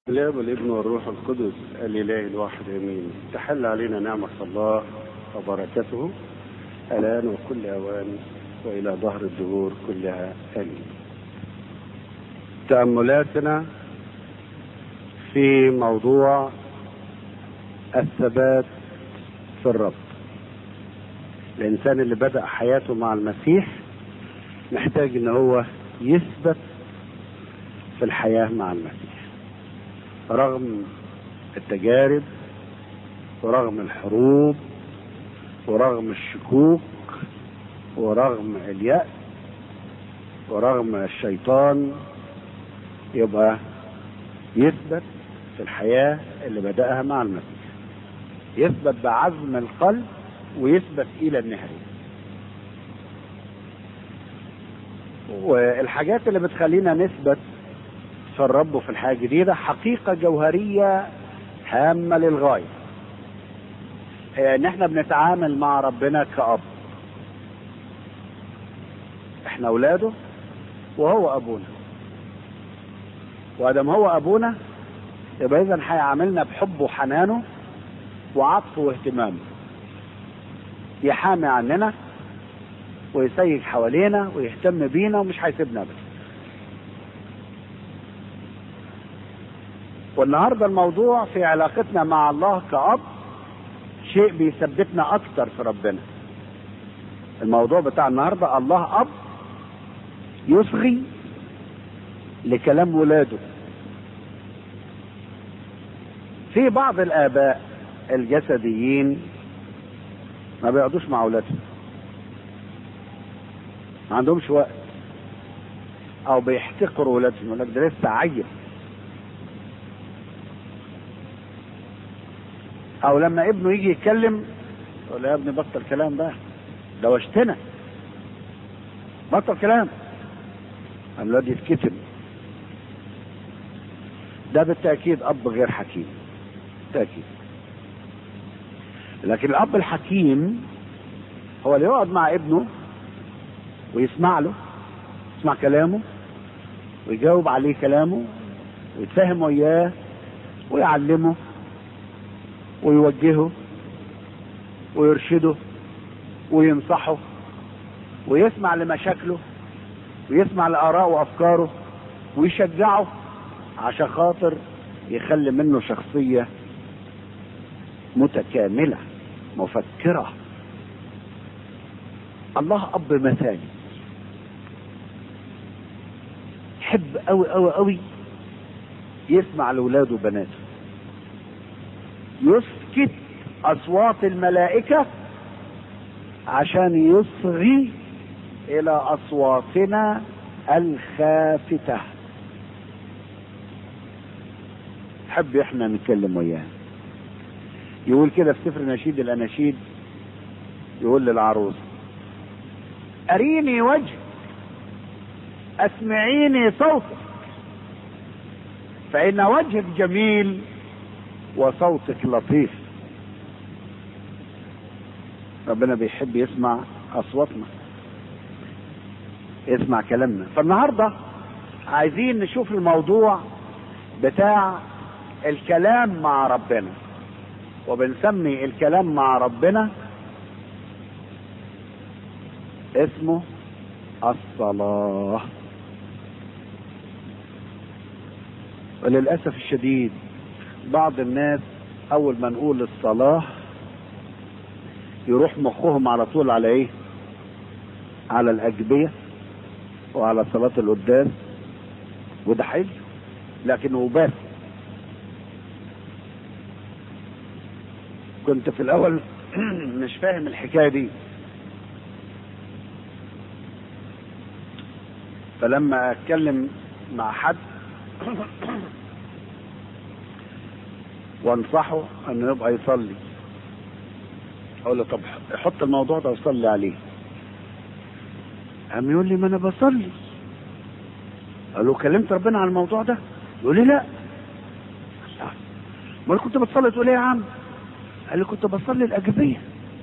الاب والابن والروح القدس الاله الواحد امين تحل علينا نعمه الله وبركته الان وكل اوان والى ظهر الدهور كلها امين تاملاتنا في موضوع الثبات في الرب الانسان اللي بدا حياته مع المسيح محتاج ان هو يثبت في الحياه مع المسيح رغم التجارب ورغم الحروب ورغم الشكوك ورغم اليأس ورغم الشيطان يبقى يثبت في الحياة اللي بدأها مع المسيح يثبت بعزم القلب ويثبت إلى النهاية والحاجات اللي بتخلينا نثبت في الرب وفي الحياة الجديدة حقيقة جوهرية هامة للغاية ان احنا بنتعامل مع ربنا كأب احنا اولاده وهو ابونا وادم هو ابونا يبقى اذا هيعاملنا بحبه وحنانه وعطفه واهتمامه يحامي عننا ويسيج حوالينا ويهتم بينا ومش هيسيبنا بس والنهارده الموضوع في علاقتنا مع الله كأب شيء بيثبتنا أكتر في ربنا. الموضوع بتاع النهارده الله أب يصغي لكلام ولاده. في بعض الآباء الجسديين ما بيقعدوش مع أولادهم. ما عندهمش وقت. أو بيحتقروا أولادهم يقول لك ده لسه عيل. او لما ابنه يجي يتكلم يقول له يا ابني بطل كلام بقى ده وشتنا بطل كلام قام الواد يتكتم ده بالتاكيد اب غير حكيم بالتاكيد لكن الاب الحكيم هو اللي يقعد مع ابنه ويسمع له يسمع كلامه ويجاوب عليه كلامه ويتفاهم وياه ويعلمه ويوجهه ويرشده وينصحه ويسمع لمشاكله ويسمع لآراءه وأفكاره ويشجعه عشان خاطر يخلي منه شخصية متكاملة مفكرة الله أب مثالي يحب أوي أوي أوي يسمع لأولاده وبناته يسكت اصوات الملائكه عشان يصغي الى اصواتنا الخافته حب احنا نتكلم وياه يقول كده في سفر نشيد الاناشيد يقول للعروس اريني وجه اسمعيني صوتك فان وجهك جميل وصوتك لطيف ربنا بيحب يسمع اصواتنا يسمع كلامنا فالنهارده عايزين نشوف الموضوع بتاع الكلام مع ربنا وبنسمي الكلام مع ربنا اسمه الصلاة وللأسف الشديد بعض الناس اول ما نقول الصلاة يروح مخهم على طول على ايه على الاجبية وعلى صلاة القداس وده حلو لكنه بس كنت في الاول مش فاهم الحكاية دي فلما اتكلم مع حد وانصحه انه يبقى يصلي اقول له طب حط الموضوع ده وصلي عليه قام يقول لي ما انا بصلي قال له كلمت ربنا عن الموضوع ده يقول لي لا ما كنت بتصلي تقول ايه يا عم قال لي كنت بصلي الاجبيه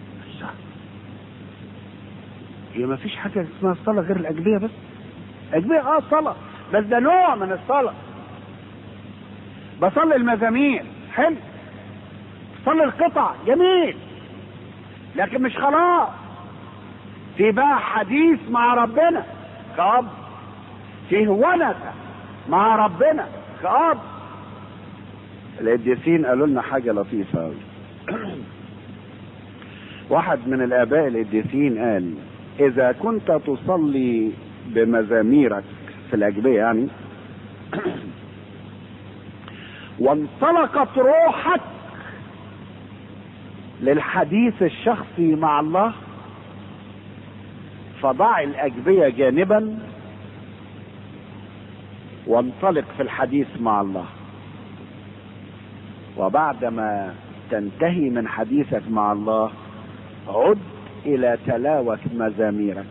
هي ما فيش حاجه اسمها الصلاه غير الاجبيه بس اجبيه اه صلاه بس ده نوع من الصلاه بصلي المزامير حلو صلي القطع جميل لكن مش خلاص في بقى حديث مع ربنا كأب فيه ونسة مع ربنا كأب القديسين قالوا لنا حاجة لطيفة أوي واحد من الآباء القديسين قال إذا كنت تصلي بمزاميرك في الأجبية يعني وانطلقت روحك للحديث الشخصي مع الله فضع الأجبية جانبا وانطلق في الحديث مع الله وبعدما تنتهي من حديثك مع الله عد الى تلاوة مزاميرك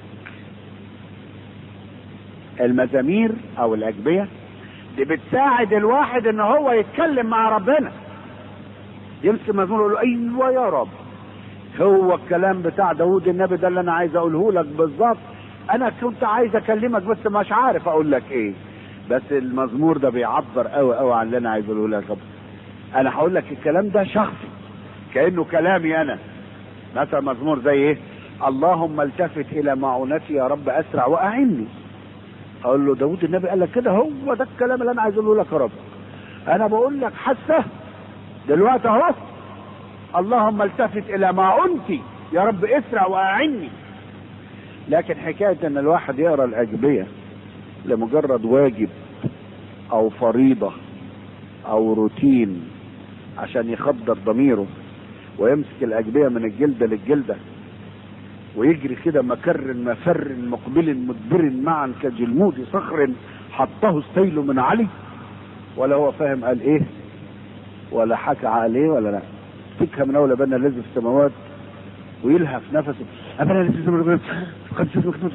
المزامير او الاجبية دي بتساعد الواحد ان هو يتكلم مع ربنا يمسك مزمور يقول له ايوه يا رب هو الكلام بتاع داود النبي ده اللي انا عايز اقوله لك بالظبط انا كنت عايز اكلمك بس مش عارف اقول لك ايه بس المزمور ده بيعبر قوي قوي عن اللي انا عايز اقوله لك انا هقول لك الكلام ده شخصي كانه كلامي انا مثلا مزمور زي ايه اللهم التفت الى معونتي يا رب اسرع واعني اقول له داود النبي قال لك كده هو ده الكلام اللي انا عايز اقوله لك يا رب انا بقول لك حتى دلوقتي اهو اللهم التفت الى معونتي يا رب اسرع واعني لكن حكايه ان الواحد يقرا الاجبيه لمجرد واجب او فريضه او روتين عشان يخدر ضميره ويمسك الاجبيه من الجلده للجلده ويجري كده مكر مفر مقبل مدبر معا كجلمود صخر حطه السيل من علي ولا هو فاهم قال ايه ولا حكى عليه ولا لا فكها من اول بنا الذي في السماوات ويلهف نفسه أبنا الذي في السماوات قد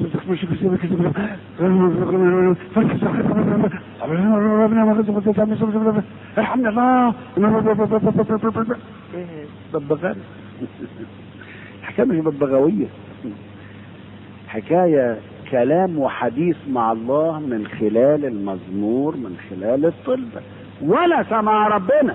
ارحمنا الله ببغاء حكايه مش ببغاويه حكايه كلام وحديث مع الله من خلال المزمور من خلال الطلبه ونس مع ربنا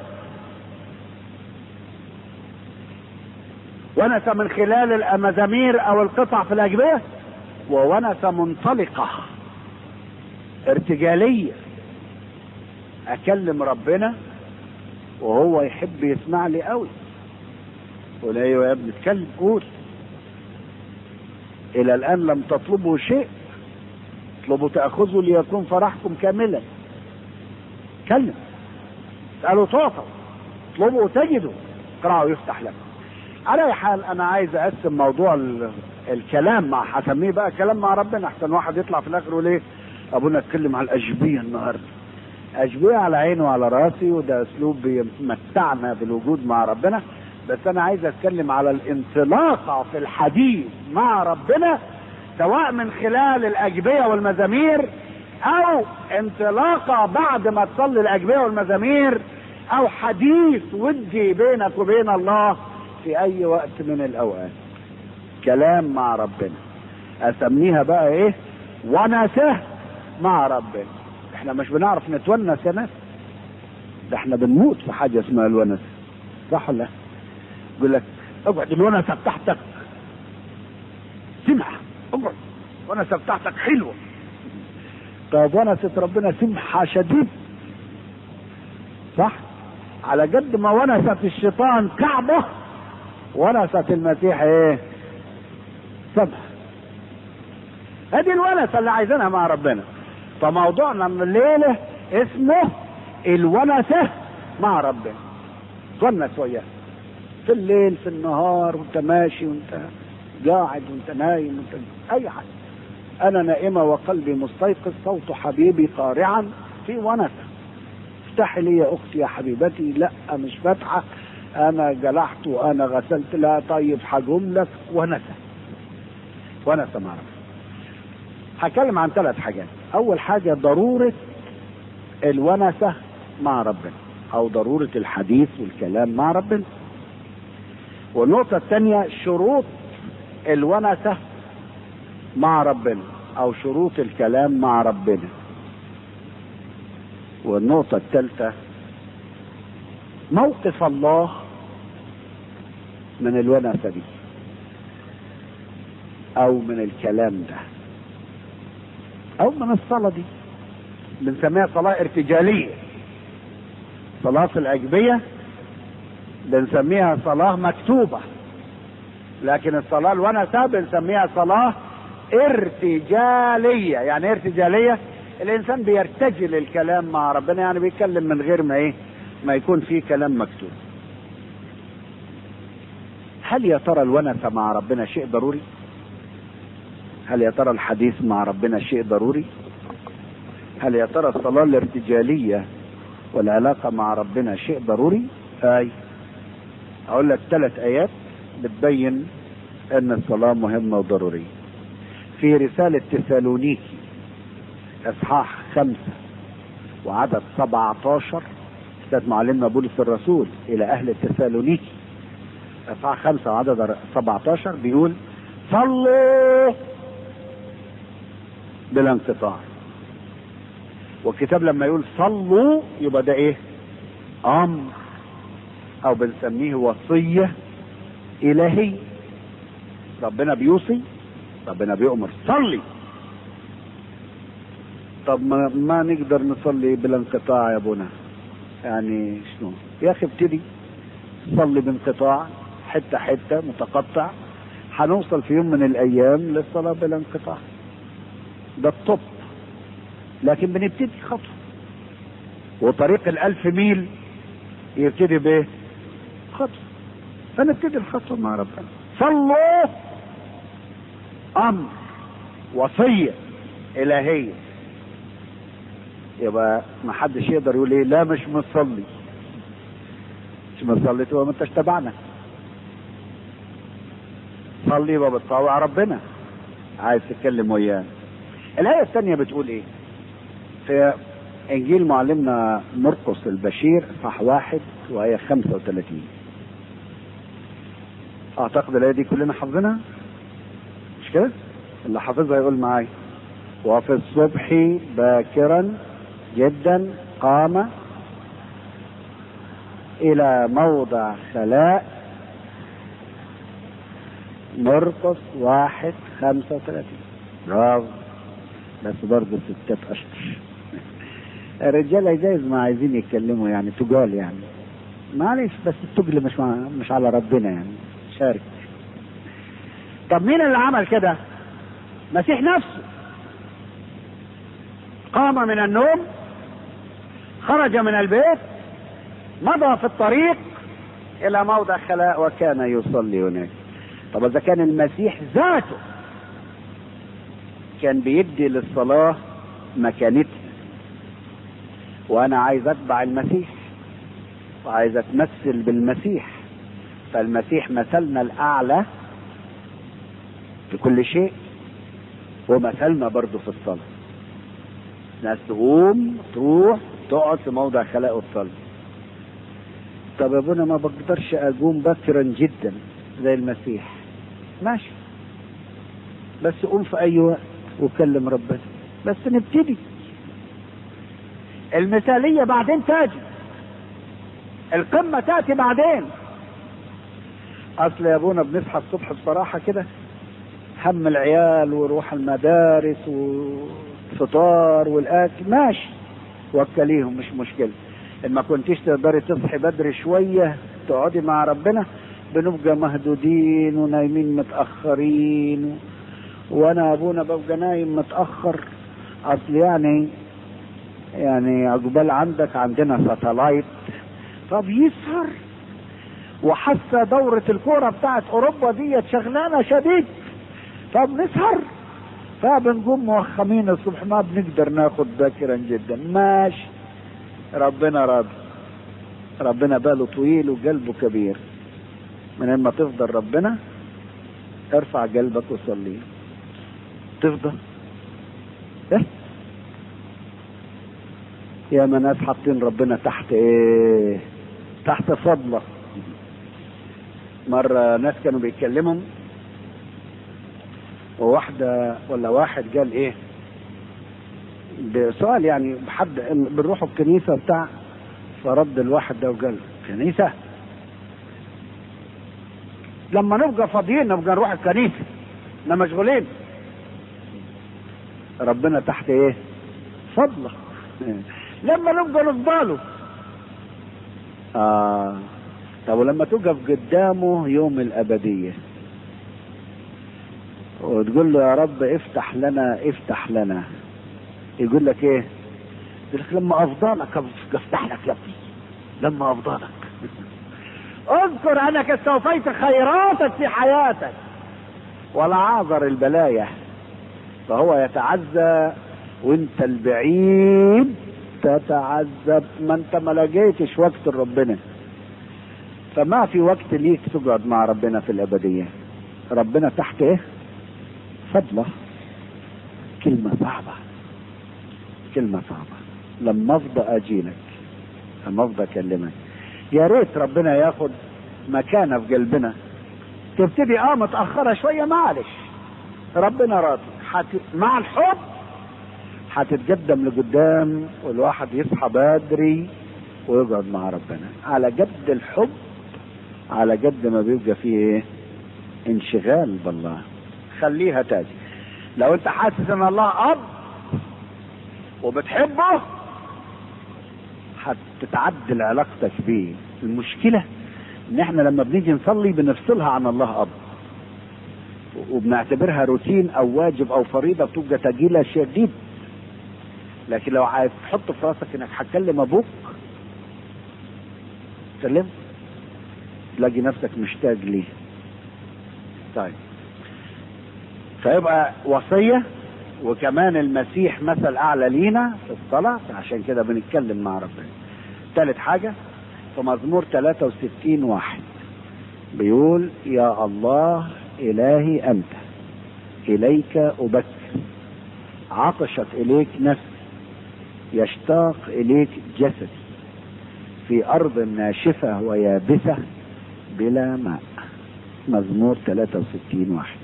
ونس من خلال المزامير او القطع في الاجبيه وونس منطلقه ارتجاليه اكلم ربنا وهو يحب يسمع لي قوي قول ايوه يا ابني اتكلم قول الى الان لم تطلبوا شيء اطلبوا تاخذوا ليكون فرحكم كاملا كلم اسالوا تعطوا اطلبوا تجدوا اقرأوا يفتح لكم على اي حال انا عايز اقسم موضوع ال- الكلام مع هسميه بقى كلام مع ربنا احسن واحد يطلع في الاخر يقول ايه ابونا اتكلم على الاجبيه النهارده اجبيه على عيني وعلى راسي وده اسلوب بيمتعنا بالوجود مع ربنا بس انا عايز اتكلم على الانطلاقه في الحديث مع ربنا سواء من خلال الاجبيه والمزامير او انطلاقه بعد ما تصلي الاجبيه والمزامير او حديث ودي بينك وبين الله في اي وقت من الاوقات كلام مع ربنا اسميها بقى ايه ونسه مع ربنا احنا مش بنعرف نتونس يا ناس ده احنا بنموت في حاجه اسمها الونس صح ولا لا؟ يقول لك اقعد الونسه بتاعتك سمحه اقعد الونسه بتاعتك حلوه طب ونسه ربنا سمحه شديد صح على قد ما ونست الشيطان كعبه ونست المسيح ايه سمح هذه الونسه اللي عايزينها مع ربنا فموضوعنا من الليله اسمه الونسه مع ربنا تونس وياه في الليل في النهار وانت ماشي وانت قاعد وانت نايم وانت اي حاجه انا نائمه وقلبي مستيقظ صوت حبيبي قارعا في ونسه افتحي لي يا اختي يا حبيبتي لا مش فاتحه انا جلحت وانا غسلت لا طيب هجوم لك ونسى ونسى مع ربنا هتكلم عن ثلاث حاجات اول حاجه ضروره الونسه مع ربنا او ضروره الحديث والكلام مع ربنا والنقطه الثانيه شروط الونسه مع ربنا او شروط الكلام مع ربنا والنقطه الثالثه موقف الله من الونسة دي او من الكلام ده او من الصلاة دي بنسميها صلاة ارتجالية صلاة الأجبية بنسميها صلاة مكتوبة لكن الصلاة الونسة بنسميها صلاة ارتجالية يعني ايه ارتجالية الإنسان بيرتجل الكلام مع ربنا يعني بيتكلم من غير ما ايه ما يكون فيه كلام مكتوب هل يا ترى الونسة مع ربنا شيء ضروري هل يا ترى الحديث مع ربنا شيء ضروري هل يا ترى الصلاة الارتجالية والعلاقة مع ربنا شيء ضروري اي اقول لك ثلاث ايات بتبين ان الصلاة مهمة وضرورية في رسالة تسالونيكي اصحاح خمسة وعدد 17 استاذ معلمنا بولس الرسول الى اهل تسالونيكي اصحاح خمسة وعدد 17 بيقول صلوا بلا انقطاع والكتاب لما يقول صلوا يبقى ده ايه امر او بنسميه وصية الهية ربنا بيوصي ربنا بيؤمر صلي طب ما, ما نقدر نصلي بلا انقطاع يا ابونا يعني شنو يا اخي ابتدي صلي بانقطاع حته حته متقطع هنوصل في يوم من الايام للصلاه بلا انقطاع ده الطب لكن بنبتدي خطوه وطريق الالف ميل يبتدي بايه خطوه فنبتدي الخطوه مع ربنا صلوا امر وصيه الهيه يبقى ما حدش يقدر يقول ايه لا مش مصلي مش مصلي تبقى ما انتش تبعنا صلي يبقى بتطاوع ربنا عايز تتكلم وياه الآية الثانية بتقول ايه في انجيل معلمنا مرقس البشير صح واحد وآية 35 اعتقد الآية دي كلنا حافظينها مش كده اللي حافظها يقول معايا وفي الصبح باكرا جدا قام الى موضع خلاء مرقس واحد خمسة وثلاثين برافو بس برضه الستات اشطر الرجاله جايز ما عايزين يتكلموا يعني تجال يعني معلش بس التجل مش مع مش على ربنا يعني شارك طب مين اللي عمل كده مسيح نفسه قام من النوم خرج من البيت مضى في الطريق الى موضع خلاء وكان يصلي هناك طب اذا كان المسيح ذاته كان بيدي للصلاة مكانتها وانا عايز اتبع المسيح وعايز اتمثل بالمسيح فالمسيح مثلنا الاعلى في كل شيء ومثلنا برضه في الصلاة ناس تقوم تروح تقعد في موضع خلاء وتصلي طب يا ابونا ما بقدرش اقوم بكرا جدا زي المسيح ماشي بس قوم في اي وقت وكلم ربنا بس نبتدي المثالية بعدين تاتي القمة تاتي بعدين اصل يا ابونا بنصحى الصبح بصراحة كده هم العيال وروح المدارس والفطار والاكل ماشي وكليهم مش مشكلة ان ما كنتيش تقدري تصحي بدري شوية تقعدي مع ربنا بنبقى مهدودين ونايمين متأخرين وانا ابونا ببقى نايم متأخر اصل يعني يعني عقبال عندك عندنا ساتلايت طب يسهر وحاسه دورة الكورة بتاعت اوروبا ديت شغلانة شديد طب نسهر فبنقوم موخمين الصبح ما بنقدر ناخد باكرا جدا ماشي ربنا راضي ربنا باله طويل وقلبه كبير من اما تفضل ربنا ارفع قلبك وصلي تفضل ايه يا ما ناس حاطين ربنا تحت ايه تحت فضله مرة ناس كانوا بيتكلموا وواحدة ولا واحد قال ايه بسؤال يعني بحد بنروحوا الكنيسة بتاع فرد الواحد ده وقال كنيسة لما نبقى فاضيين نبقى نروح الكنيسة احنا مشغولين ربنا تحت ايه فضله لما نبقى نفضله اه طب ولما تقف قدامه يوم الابديه وتقول له يا رب افتح لنا افتح لنا يقول لك ايه يقول لك لما افضلك افتح لك يا ابني لما افضلك اذكر انك استوفيت خيراتك في حياتك ولا عاذر البلايا فهو يتعزى وانت البعيد تتعذب ما انت ما لقيتش وقت ربنا فما في وقت ليك تقعد مع ربنا في الابديه ربنا تحت ايه فضله كلمه صعبه كلمه صعبه لما افضى اجيلك لما افضى اكلمك يا ريت ربنا ياخد مكانه في قلبنا تبتدي اه متاخره شويه معلش ربنا راضي حت... مع الحب هتتقدم لقدام والواحد يصحى بدري ويقعد مع ربنا على قد الحب على قد ما بيبقى فيه ايه انشغال بالله خليها تاجي لو انت حاسس ان الله اب وبتحبه هتتعدل علاقتك بيه المشكله ان احنا لما بنيجي نصلي بنفصلها عن الله اب وبنعتبرها روتين او واجب او فريضه بتبقى تقيله شديد لكن لو عايز تحط في راسك انك هتكلم ابوك تكلم تلاقي نفسك مشتاق ليه طيب فيبقى وصية وكمان المسيح مثل أعلى لينا في الصلاة عشان كده بنتكلم مع ربنا ثالث حاجة في مزمور 63 واحد بيقول يا الله إلهي أنت إليك أبكر عطشت إليك نفسي يشتاق إليك جسدي في أرض ناشفة ويابسة بلا ماء مزمور 63 واحد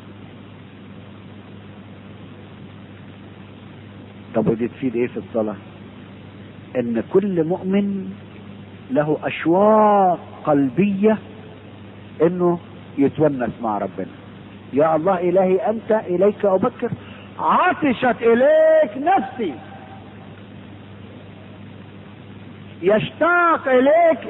طب ودي تفيد ايه في الصلاة ان كل مؤمن له اشواق قلبية انه يتونس مع ربنا يا الله الهي انت اليك ابكر عطشت اليك نفسي يشتاق اليك